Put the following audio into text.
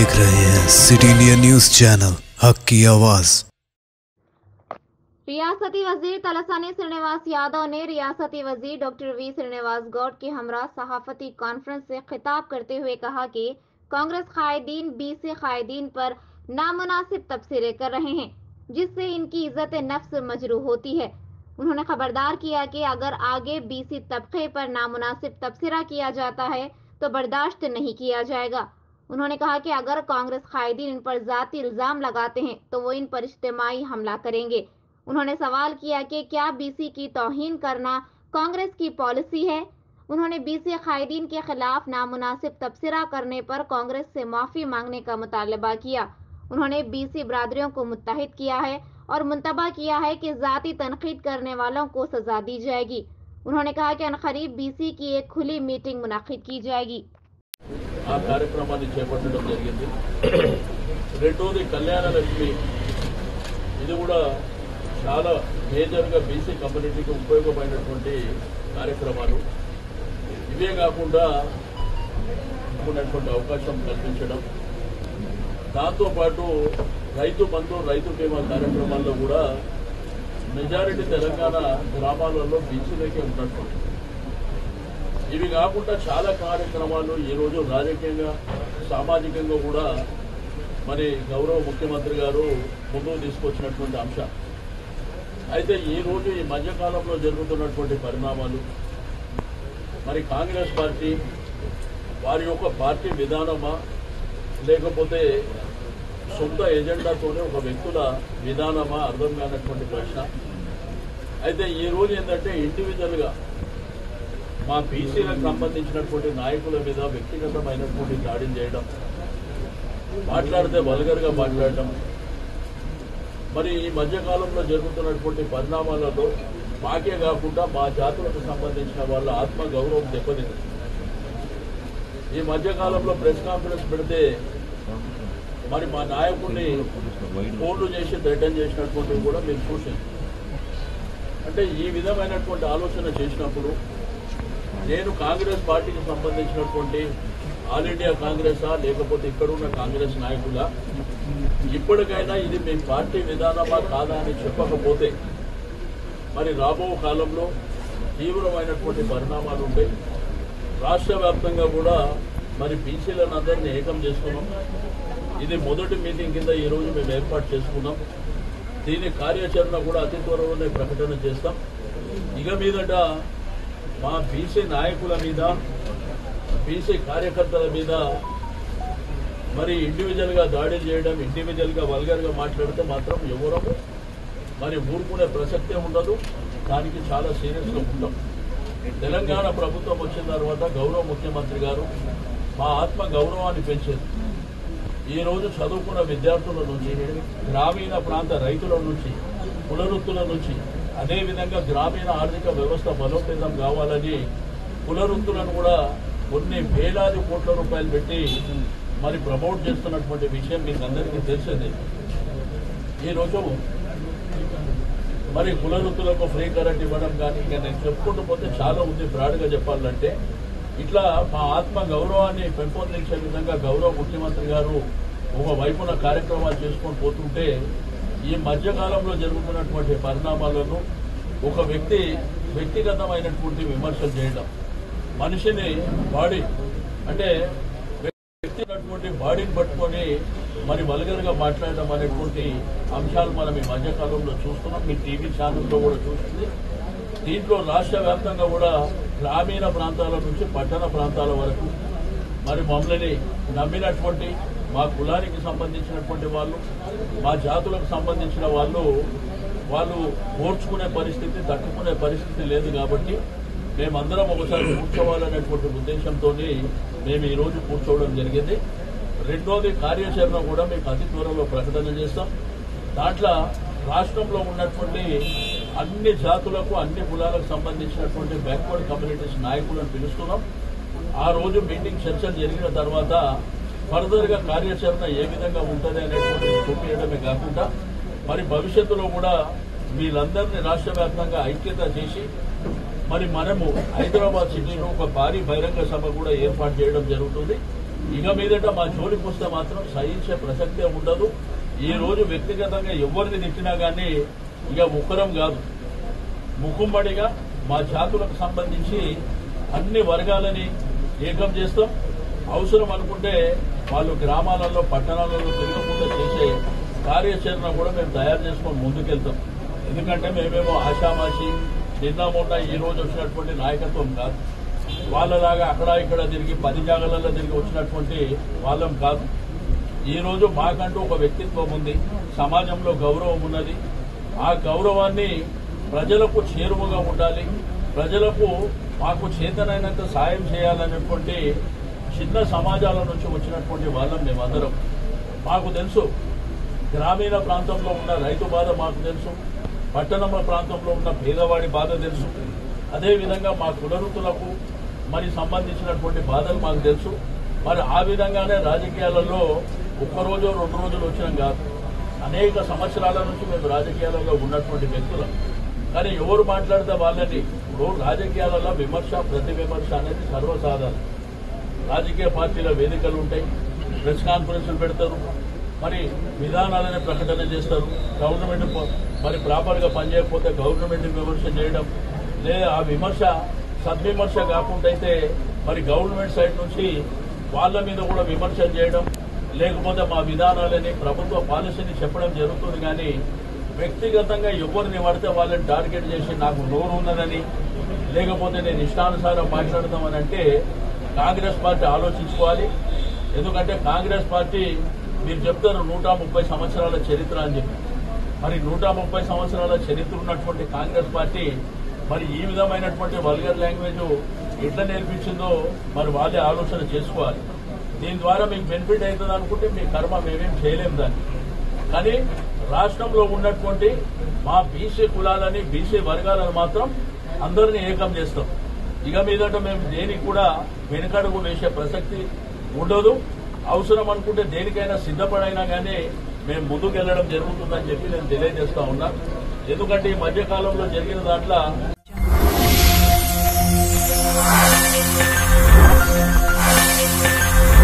देख रहे हैं सिटी इंडिया न्यूज चैनल हक की आवाज रियासती वजीर तलसानी श्रीनिवास यादव ने रियासती वजीर डॉक्टर वी श्रीनिवास गौड के हमरा सहाफती कॉन्फ्रेंस से खिताब करते हुए कहा कि कांग्रेस कायदीन बी से कायदीन पर नामुनासिब तबसरे कर रहे हैं जिससे इनकी इज्जत नफ्स मजरू होती है उन्होंने खबरदार किया कि अगर आगे बीसी तबके पर नामुनासिब तबसरा किया जाता है तो बर्दाश्त नहीं किया जाएगा उन्होंने कहा कि अगर कांग्रेस कायदीन इन पर जाती इल्जाम लगाते हैं तो वो इन पर इज्तमाही हमला करेंगे उन्होंने सवाल किया कि क्या बीसी की तोहीन करना कांग्रेस की पॉलिसी है उन्होंने बीसी कायदीन के खिलाफ नामुनासिब तबसरा करने पर कांग्रेस से माफी मांगने का मुतालबा किया उन्होंने बीसी बरादरियों को मुत्तहिद किया है और मुंतबा किया है कि जाती तनकीद करने वालों को सजा दी जाएगी उन्होंने कहा कि अनकरीब बीसी की एक खुली मीटिंग मुनद की जाएगी ఆ కార్యక్రమాన్ని చేపట్టడం జరిగింది రెండోది కళ్యాణ లక్ష్మి ఇది కూడా చాలా మేజర్గా బీసీ కమ్యూనిటీకి ఉపయోగపడినటువంటి కార్యక్రమాలు ఇవే కాకుండా ఉన్నటువంటి అవకాశం కల్పించడం దాంతోపాటు రైతు బంధు రైతు బీమా కార్యక్రమాల్లో కూడా మెజారిటీ తెలంగాణ గ్రామాలలో బీసీలకే ఉన్నటువంటి ఇవి కాకుండా చాలా కార్యక్రమాలు ఈ రోజు రాజకీయంగా సామాజికంగా కూడా మరి గౌరవ ముఖ్యమంత్రి గారు ముందుకు తీసుకొచ్చినటువంటి అంశం అయితే ఈ రోజు ఈ మధ్యకాలంలో జరుగుతున్నటువంటి పరిణామాలు మరి కాంగ్రెస్ పార్టీ వారి యొక్క పార్టీ విధానమా లేకపోతే సొంత ఎజెండాతోనే ఒక వ్యక్తుల విధానమా అర్థం కానటువంటి ప్రశ్న అయితే ఈ రోజు ఏంటంటే ఇండివిజువల్గా మా బీసీలకు సంబంధించినటువంటి నాయకుల మీద వ్యక్తిగతమైనటువంటి దాడిని చేయడం మాట్లాడితే వల్గర్గా మాట్లాడటం మరి ఈ మధ్యకాలంలో జరుగుతున్నటువంటి పరిణామాలలో మాకే కాకుండా మా జాతులకు సంబంధించిన వాళ్ళ ఆత్మ గౌరవం దెబ్బతింది ఈ మధ్యకాలంలో ప్రెస్ కాన్ఫరెన్స్ పెడితే మరి మా నాయకుడిని ఫోన్లు చేసి థ్రెటన్ చేసినటువంటివి కూడా మీరు చూసింది అంటే ఈ విధమైనటువంటి ఆలోచన చేసినప్పుడు నేను కాంగ్రెస్ పార్టీకి సంబంధించినటువంటి ఆల్ ఇండియా కాంగ్రెసా లేకపోతే ఇక్కడున్న కాంగ్రెస్ నాయకులా ఇప్పటికైనా ఇది మీ పార్టీ విధానమా కాదా అని చెప్పకపోతే మరి రాబో కాలంలో తీవ్రమైనటువంటి పరిణామాలు ఉంటాయి రాష్ట్ర వ్యాప్తంగా కూడా మరి బీసీలను అందరినీ ఏకం చేసుకున్నాం ఇది మొదటి మీటింగ్ కింద ఈ రోజు మేము ఏర్పాటు చేసుకున్నాం దీని కార్యాచరణ కూడా అతి త్వరలోనే ప్రకటన చేస్తాం ఇక మీదట మా బీసీ నాయకుల మీద బీసీ కార్యకర్తల మీద మరి ఇండివిజువల్ గా దాడులు చేయడం ఇండివిజువల్ గా వల్గర్ గా మాట్లాడితే మాత్రం ఎవరము మరి ఊరుకునే ప్రసక్తే ఉండదు దానికి చాలా సీరియస్ గా ఉంటాం తెలంగాణ ప్రభుత్వం వచ్చిన తర్వాత గౌరవ ముఖ్యమంత్రి గారు మా ఆత్మ గౌరవాన్ని పెంచేది ఈ రోజు చదువుకున్న విద్యార్థుల నుంచి గ్రామీణ ప్రాంత రైతుల నుంచి కులవృత్తుల నుంచి అదేవిధంగా గ్రామీణ ఆర్థిక వ్యవస్థ బలోపేతం కావాలని కులవృత్తులను కూడా కొన్ని వేలాది కోట్ల రూపాయలు పెట్టి మరి ప్రమోట్ చేస్తున్నటువంటి విషయం మీకు అందరికీ తెలిసిందే ఈరోజు మరి కులవృత్తులకు ఫ్రీ కరెంట్ ఇవ్వడం కానీ ఇక నేను చెప్పుకుంటూ పోతే చాలా ఉంది బ్రాడ్గా చెప్పాలంటే ఇట్లా మా ఆత్మ గౌరవాన్ని పెంపొందించే విధంగా గౌరవ ముఖ్యమంత్రి గారు ఒక వైపున కార్యక్రమాలు చేసుకొని పోతుంటే ఈ మధ్యకాలంలో జరుగుతున్నటువంటి పరిణామాలను ఒక వ్యక్తి వ్యక్తిగతమైనటువంటి విమర్శలు చేయడం మనిషిని బాడీ అంటే వ్యక్తినటువంటి బాడీని పట్టుకొని మరి వల్గర్గా మాట్లాడడం అనేటువంటి అంశాలు మనం ఈ మధ్యకాలంలో చూస్తున్నాం మీ టీవీ ఛానల్లో కూడా చూస్తుంది దీంట్లో రాష్ట్ర వ్యాప్తంగా కూడా గ్రామీణ ప్రాంతాల నుంచి పట్టణ ప్రాంతాల వరకు మరి మమ్మల్ని నమ్మినటువంటి మా కులానికి సంబంధించినటువంటి వాళ్ళు మా జాతులకు సంబంధించిన వాళ్ళు వాళ్ళు ఓర్చుకునే పరిస్థితి తట్టుకునే పరిస్థితి లేదు కాబట్టి మేమందరం ఒకసారి కూర్చోవాలనేటువంటి ఉద్దేశంతో మేము ఈ రోజు కూర్చోవడం జరిగింది రెండోది కార్యాచరణ కూడా మీకు అతి త్వరలో ప్రకటన చేస్తాం దాంట్లో రాష్ట్రంలో ఉన్నటువంటి అన్ని జాతులకు అన్ని కులాలకు సంబంధించినటువంటి బ్యాక్వర్డ్ కమ్యూనిటీస్ నాయకులను పిలుస్తున్నాం ఆ రోజు మీటింగ్ చర్చలు జరిగిన తర్వాత ఫర్దర్ గా కార్యాచరణ ఏ విధంగా ఉంటుంది అనేటువంటి చూపించడమే కాకుండా మరి భవిష్యత్తులో కూడా వీళ్ళందరినీ రాష్ట్ర వ్యాప్తంగా ఐక్యత చేసి మరి మనము హైదరాబాద్ సిటీలో ఒక భారీ బహిరంగ సభ కూడా ఏర్పాటు చేయడం జరుగుతుంది ఇక మీదట మా జోలికి వస్తే మాత్రం సహించే ప్రసక్తే ఉండదు ఈ రోజు వ్యక్తిగతంగా ఎవరిని తిట్టినా గానీ ఇక ముఖరం కాదు ముఖంబడిగా మా జాతులకు సంబంధించి అన్ని వర్గాలని ఏకం చేస్తాం అవసరం అనుకుంటే వాళ్ళు గ్రామాలలో పట్టణాలలో తిరగకుండా చేసే కార్యాచరణ కూడా మేము తయారు చేసుకొని ముందుకెళ్తాం ఎందుకంటే మేమేమో ఆషామాషి నిన్న మొన్న ఈ రోజు వచ్చినటువంటి నాయకత్వం కాదు వాళ్ళలాగా అక్కడ ఇక్కడ తిరిగి పది జాగాలలో తిరిగి వచ్చినటువంటి వాళ్ళం కాదు ఈ రోజు మాకంటూ ఒక వ్యక్తిత్వం ఉంది సమాజంలో గౌరవం ఉన్నది ఆ గౌరవాన్ని ప్రజలకు చేరువగా ఉండాలి ప్రజలకు మాకు చేతనైనంత సాయం చేయాలనేటువంటి చిన్న సమాజాల నుంచి వచ్చినటువంటి వాళ్ళం మేమందరం మాకు తెలుసు గ్రామీణ ప్రాంతంలో ఉన్న రైతు బాధ మాకు తెలుసు పట్టణ ప్రాంతంలో ఉన్న పేదవాడి బాధ తెలుసు అదేవిధంగా మా కులవృత్తులకు మరి సంబంధించినటువంటి బాధలు మాకు తెలుసు మరి ఆ విధంగానే రాజకీయాలలో ఒక్కరోజు రెండు రోజులు వచ్చినాం కాదు అనేక సంవత్సరాల నుంచి మేము రాజకీయాలలో ఉన్నటువంటి వ్యక్తులం కానీ ఎవరు మాట్లాడితే వాళ్ళని ఇప్పుడు రాజకీయాలలో విమర్శ ప్రతి విమర్శ అనేది సర్వసాధారణం రాజకీయ పార్టీల వేదికలు ఉంటాయి ప్రెస్ కాన్ఫరెన్స్లు పెడతారు మరి విధానాలని ప్రకటన చేస్తారు గవర్నమెంట్ ప- మరి ప్రాపర్ గా పనిచేయకపోతే గవర్నమెంట్ విమర్శ చేయడం లేదా ఆ విమర్శ సద్విమర్శ కాకుండా అయితే మరి గవర్నమెంట్ సైడ్ నుంచి వాళ్ళ మీద కూడా విమర్శ చేయడం లేకపోతే మా విధానాలని ప్రభుత్వ పాలసీని చెప్పడం జరుగుతుంది కానీ వ్యక్తిగతంగా ఎవరిని పడితే వాళ్ళని టార్గెట్ చేసి నాకు నోరు ఉన్నదని లేకపోతే నేను ఇష్టానుసారం మాట్లాడదామని అంటే కాంగ్రెస్ పార్టీ ఆలోచించుకోవాలి ఎందుకంటే కాంగ్రెస్ పార్టీ మీరు చెప్తారు నూట ముప్పై సంవత్సరాల చరిత్ర అని చెప్పి మరి నూట ముప్పై సంవత్సరాల చరిత్ర ఉన్నటువంటి కాంగ్రెస్ పార్టీ మరి ఈ విధమైనటువంటి వల్గర్ లాంగ్వేజ్ ఎట్లా నేర్పించిందో మరి వాళ్ళే ఆలోచన చేసుకోవాలి దీని ద్వారా మీకు బెనిఫిట్ అవుతుంది అనుకుంటే మీ కర్మ మేమేం చేయలేము దాన్ని కానీ రాష్ట్రంలో ఉన్నటువంటి మా బీసీ కులాలని బీసీ వర్గాలను మాత్రం అందరినీ ఏకం చేస్తాం ఇక మీదట మేము దేనికి కూడా వెనుకడుగు వేసే ప్రసక్తి ఉండదు అవసరం అనుకుంటే దేనికైనా సిద్ధపడైనా కానీ మేము ముందుకు వెళ్ళడం జరుగుతుందని చెప్పి నేను తెలియజేస్తా ఉన్నా ఎందుకంటే ఈ మధ్య కాలంలో జరిగిన దాంట్లో